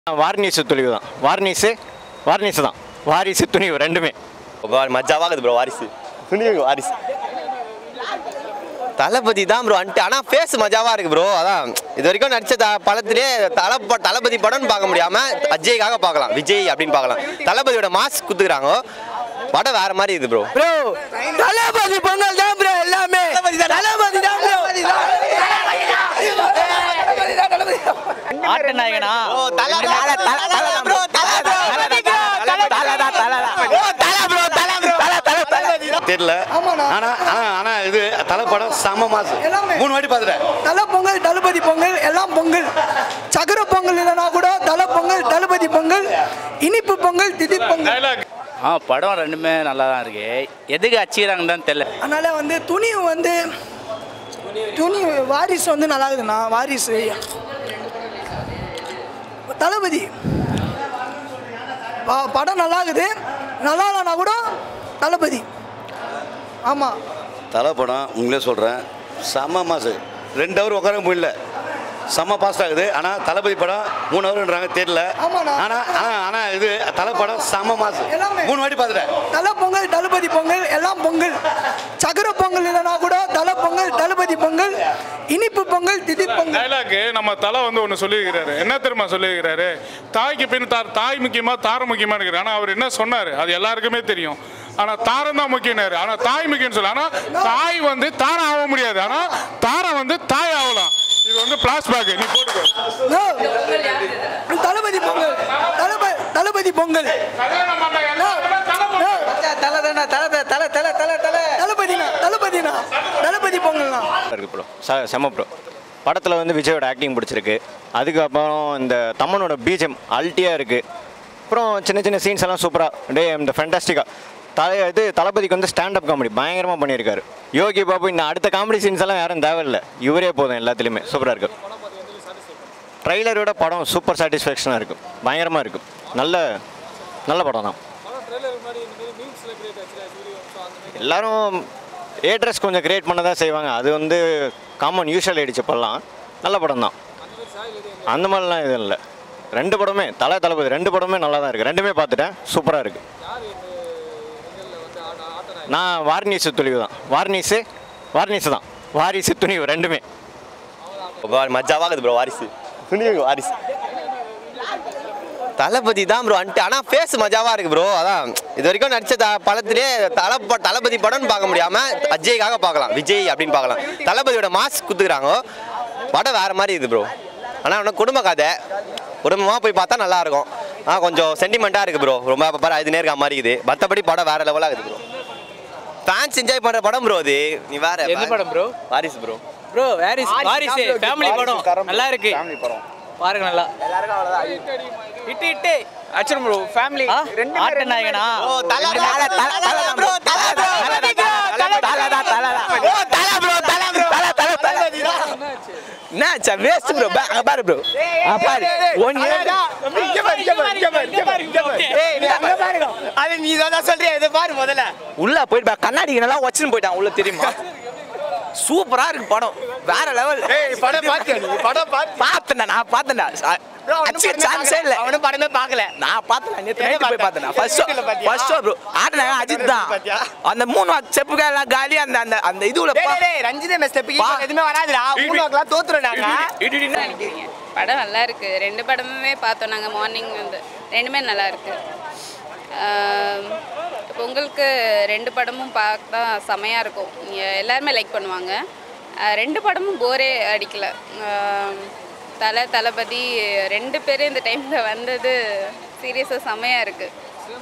வார்னிஸு துணிவு தான் வார்னிஸு வார்னிஸு தான் வாரிசு துணிவு ரெண்டுமே மஜாவாகுது ப்ரோ வாரிசு துணிவு வாரிசு தளபதி தான் ப்ரோ வந்துட்டு ஆனால் ஃபேஸ் மஜாவாக இருக்கு ப்ரோ அதான் இது வரைக்கும் நடிச்ச த படத்திலே தல தளபதி படம்னு பார்க்க முடியாம அஜய்க்காக பார்க்கலாம் விஜய் அப்படின்னு பார்க்கலாம் தளபதியோட மாஸ் குத்துக்கிறாங்க படம் வேற மாதிரி இது ப்ரோ ப்ரோ தளபதி பொங்கல் தான் ப்ரோ எல்லாமே தளபதி தான் ப்ரோ ஆட்ட நாயகனா தெரியல ஆனா ஆனா ஆனா இது தலை படம் செம மாசு எல்லாமே. மூணு வாட்டி பார்த்துட்டேன் தலை பொங்கல் தளபதி பொங்கல் எல்லாம் பொங்கல் சக்கர பொங்கல் இல்லைனா கூட தலை பொங்கல் தளபதி பொங்கல் இனிப்பு பொங்கல் திடீர் பொங்கல் ஆ படம் ரெண்டுமே நல்லா தான் இருக்கு எதுக்கு அச்சிக்கிறாங்கன்னு தான் தெரியல அதனால வந்து துணி வந்து துணி வாரிசு வந்து நல்லா இருக்குதுண்ணா வாரிசு தளபதி ப- படம் நல்லா இருக்குது நல்லா இல்லைனா கூட தளபதி ஆமாம் தலை படம் உங்களே சொல்கிறேன் செம மாசு ரெண்டு ஹவர் உட்கார முடியல செம்ம பாஸ்ட் ஆகுது ஆனால் தளபதி படம் மூணு ஹவர்ன்றாங்க தெரியல ஆமாண்ணா. ஆனா ஆனா ஆனா இது தலை படம் செம மாசு எல்லாமே. மூணு வாட்டி பார்த்துட்டேன் தலை பொங்கல் தளபதி பொங்கல் எல்லாம் பொங்கல் சக்கர பொங்கல் இல்லைனா கூட தலை பொங்கல் தளபதி பொங்கல் இனிப்பு பொங்கல் திடீர் பொங்கல் டைலாக் நம்ம தலை வந்து ஒன்று சொல்லியிருக்கிறாரு என்ன தெரியுமா சொல்லியிருக்கிறாரு தாய்க்கு பின் தார் தாய் முக்கியமா தாரம் முக்கியமா இருக்கிறார் ஆனால் அவர் என்ன சொன்னார் அது எல்லாருக்குமே தெரியும் ஆனால் தாரம் தான் முக்கியம்னாரு ஆனால் தாய் முக்கியம்னு சொல்ல ஆனால் தாய் வந்து தாரம் ஆக முடியாது ஆனால் தாரம் வந்து தாய் ஆகலாம் இது வந்து பிளாஸ்பேக் நீ போட்டுக்கோ No. தளபதி பொங்கல் தளபதி தளபதி பொங்கல் No. No. தளபதினா தளபதினா தளபதி பொங்கல்னா இருக்கு ப்ரோ ச செம ப்ரோ படத்தில் வந்து விஜயோட ஆக்டிங் பிடிச்சிருக்கு அதுக்கப்புறம் இந்த தம்மனோட பீஜம் அல்ட்டியாக இருக்குது அப்புறம் சின்ன சின்ன சீன்ஸ் எல்லாம் சூப்பராக டே இந்த ஃபென்டாஸ்டிக்காக தலை இது தளபதிக்கு வந்து ஸ்டாண்டப் காமெடி பயங்கரமாக பண்ணியிருக்காரு யோகி பாபு இந்த அடுத்த காமெடி சீன்ஸ் எல்லாம் யாரும் தேவையில்லை இவரே போதும் எல்லாத்துலேயுமே சூப்பராக இருக்கு ட்ரைலரோட படம் சூப்பர் சாட்டிஸ்ஃபேக்ஷனாக இருக்கும் பயங்கரமாக இருக்கும் நல்ல நல்ல படம் தான் எல்லாரும் ஏட்ரஸ் கொஞ்சம் கிரியேட் பண்ண தான் செய்வாங்க அது வந்து காமன் யூஷுவல் ஆயிடுச்சு இப்போல்லாம் நல்ல படம் தான் அந்த மாதிரிலாம் எதுவும் இல்லை ரெண்டு படமே தலை தளபதி ரெண்டு படமே நல்லா தான் இருக்குது ரெண்டுமே பார்த்துட்டேன் சூப்பராக இருக்குது நான் வார்னிஸு துணிவு தான் வார்னிஸு வார்னிஸு தான் வாரிசு துணிவு ரெண்டுமே மஜாவாகுது ப்ரோ வாரிசு துணிவு வாரிசு தளபதி தான் ப்ரோ வந்துட்டு ஆனால் ஃபேஸ் மஜாவாக இருக்கு ப்ரோ அதான் இது வரைக்கும் நடிச்ச த படத்திலே தல தளபதி படம்னு பார்க்க முடியாம அஜய்க்காக பார்க்கலாம் விஜய் அப்படின்னு பார்க்கலாம் தளபதியோட மாஸ் குத்துக்கிறாங்க படம் வேற மாதிரி இது ப்ரோ ஆனால் அவன குடும்ப கதை குடும்பமாக போய் பார்த்தா நல்லா இருக்கும் ஆ கொஞ்சம் சென்டிமெண்ட்டாக இருக்குது ப்ரோ ரொம்ப பாரு அது நேர்கா மாதிரி இருக்குது மற்றபடி படம் வேற லெவலாக இருக்குது ப்ரோ ஃபேன்ஸ் என்ஜாய் பண்ணுற படம் ப்ரோ அது நீ வேற எந்த படம் bro? வாரிசு ப்ரோ ப்ரோ வாரிஸ் வாரிசு ஃபேமிலி படம் நல்லா இருக்கு பாருங்க நல்லா இட்டு இட்டு அச்சரம் ப்ரோ ஃபேமிலி ரெண்டு ஆட்ட நாயகனா ஓ தல தல தல தல ப்ரோ தல ப்ரோ தல தல தல ஓ தல ப்ரோ தல ப்ரோ தல தல என்னாச்சா வேஸ்ட் ப்ரோ பாரு ப்ரோ பாரு ஒன் இயர் அது நீ தான் சொல்றியா இதை பாரு முதல்ல உள்ள போயிட்டு கண்ணாடி நல்லா வச்சுன்னு போயிட்டான் உள்ள தெரியுமா சூப்பரா இருக்கு படம் வேற லெவல் படம் பாத்தியா நீ படம் பார்த்தேன் நான் பார்த்தேன்டா அச்சுக்க சான்ஸே இல்ல அவனும் படமே பார்க்கல நான் பார்த்தேன் நேத்து நைட் போய் பார்த்தேன் first show first show bro ஆடுனா அஜித் தான் அந்த மூணு ஸ்டெப்புக்கு எல்லாம் காலி அந்த அந்த அந்த இதுல ரஞ்சிதே ஸ்டெப்புக்கு எதுவுமே வராதுடா மூணு வாக்கெல்லாம் தோத்துறோம் நாங்க நினைக்கிறீங்க படம் நல்லா இருக்கு ரெண்டு படமுமே பார்த்தோம் நாங்கள் மார்னிங் வந்து ரெண்டுமே நல்லா இருக்கு ஆம், பொங்கலுக்கு ரெண்டு படமும் பார்த்தா செமையாக இருக்கும் இங்க எல்லாருமே லைக் பண்ணுவாங்க ஆ, ரெண்டு படமும் போரே அடிக்கல ஆம், தலை தளபதி ரெண்டு பேரும் இந்த டைமில் வந்தது சீரியஸாக செமையாக இருக்குது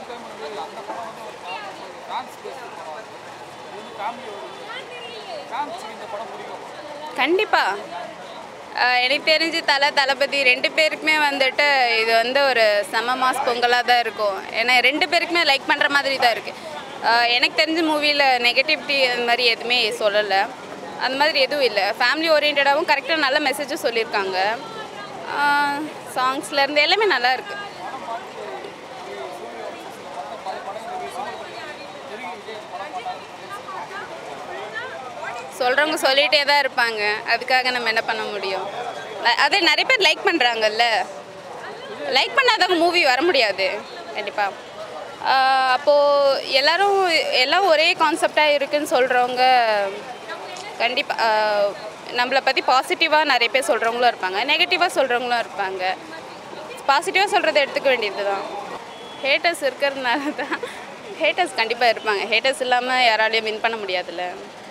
கண்டிப்பாக எனக்கு தெரிஞ்சு தலை தளபதி ரெண்டு பேருக்குமே வந்துட்டு இது வந்து ஒரு செம மாஸ் பொங்கலாக தான் இருக்கும் ஏன்னா ரெண்டு பேருக்குமே லைக் பண்ணுற மாதிரி தான் இருக்குது எனக்கு தெரிஞ்ச மூவியில் நெகட்டிவிட்டி அந்த மாதிரி எதுவுமே சொல்லலை அந்த மாதிரி எதுவும் இல்லை ஃபேமிலி ஓரியன்டாகவும் கரெக்டாக நல்ல மெசேஜும் சொல்லியிருக்காங்க சாங்ஸ்லேருந்து எல்லாமே நல்லா இருக்குது சொல்கிறவங்க சொல்லிகிட்டே தான் இருப்பாங்க அதுக்காக நம்ம என்ன பண்ண முடியும் அ- அதே நிறைய பேர் லைக் பண்ணுறாங்கல்ல லைக் பண்ணாதவங்க மூவி வர முடியாது கண்டிப்பாக அப்போது எல்லாரும் எல்லாம் ஒரே கான்செப்டாக இருக்குன்னு சொல்கிறவங்க கண்டிப்பாக நம்மளை பற்றி பாசிட்டிவாக நிறைய பேர் சொல்கிறவங்களும் இருப்பாங்க நெகட்டிவாக சொல்கிறவங்களும் இருப்பாங்க பாசிட்டிவாக சொல்கிறத எடுத்துக்க வேண்டியது தான் ஹேட்டர்ஸ் இருக்கிறதுனால தான் ஹேட்டர்ஸ் கண்டிப்பாக இருப்பாங்க ஹேட்டர்ஸ் இல்லாமல் யாராலையும் வின் பண்ண முடியாதுல்ல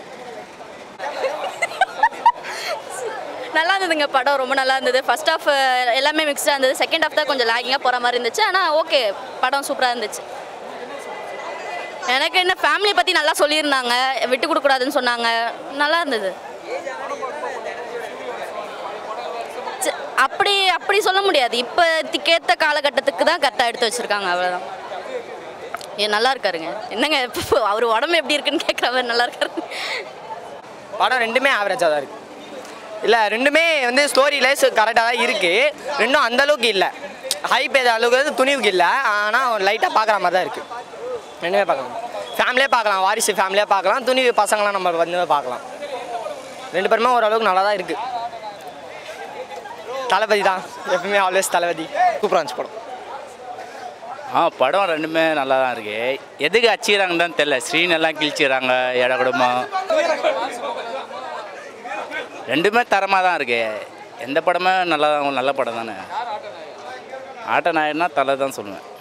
நல்லா இருந்ததுங்க படம் ரொம்ப நல்லா இருந்தது ஃபர்ஸ்ட் ஹாஃப் எல்லாமே மிக்ஸ்டாக இருந்தது செகண்ட் ஹாஃப் தான் கொஞ்சம் லாகிங்காக போகிற மாதிரி இருந்துச்சு ஆனால் ஓகே படம் சூப்பராக இருந்துச்சு எனக்கு என்ன ஃபேமிலியை பற்றி நல்லா சொல்லியிருந்தாங்க விட்டு கொடுக்கூடாதுன்னு சொன்னாங்க நல்லா இருந்தது ச்ச, அப்படி அப்படி சொல்ல முடியாது இப்போதைக்கேற்ற காலகட்டத்துக்கு தான் கரெக்டாக எடுத்து வச்சுருக்காங்க அவ்வளோதான் ஏ நல்லா இருக்காருங்க என்னங்க இப்போ அவர் உடம்பு எப்படி இருக்குன்னு கேட்குற மாதிரி நல்லா இருக்காரு படம் ரெண்டுமே ஆவரேஜாக தான் இருக்குது இல்லை ரெண்டுமே வந்து ஸ்டோரி லைஸ் கரெக்டாக தான் இருக்குது ரெண்டும் அந்த அளவுக்கு இல்லை ஹைப் ஏத அளவுக்கு வந்து துணிவுக்கு இல்லை ஆனால் லைட்டாக பார்க்குற மாதிரி தான் இருக்குது ரெண்டுமே பார்க்கலாம் ஃபேமிலியே பார்க்கலாம் வாரிசு ஃபேமிலியாக பார்க்கலாம் துணிவு பசங்களாம் நம்ம வந்து பார்க்கலாம் ரெண்டு பேருமே ஓரளவுக்கு நல்லா தான் இருக்குது தளபதி தான் எப்பவுமே ஆல்வேஸ் தளபதி சூப்பராக இருந்துச்சு படம் ஆ படம் ரெண்டுமே நல்லா தான் இருக்கு எதுக்கு அச்சிக்கிறாங்கன்னு தான் தெரில ஸ்க்ரீன் எல்லாம் கிழிச்சிடுறாங்க இட குடும்பம் ரெண்டுமே தரமாக தான் இருக்கு எந்த படமே நல்லா நல்ல படம் தானே ஆட்ட நாயன்னா தலை தான் சொல்லுவேன்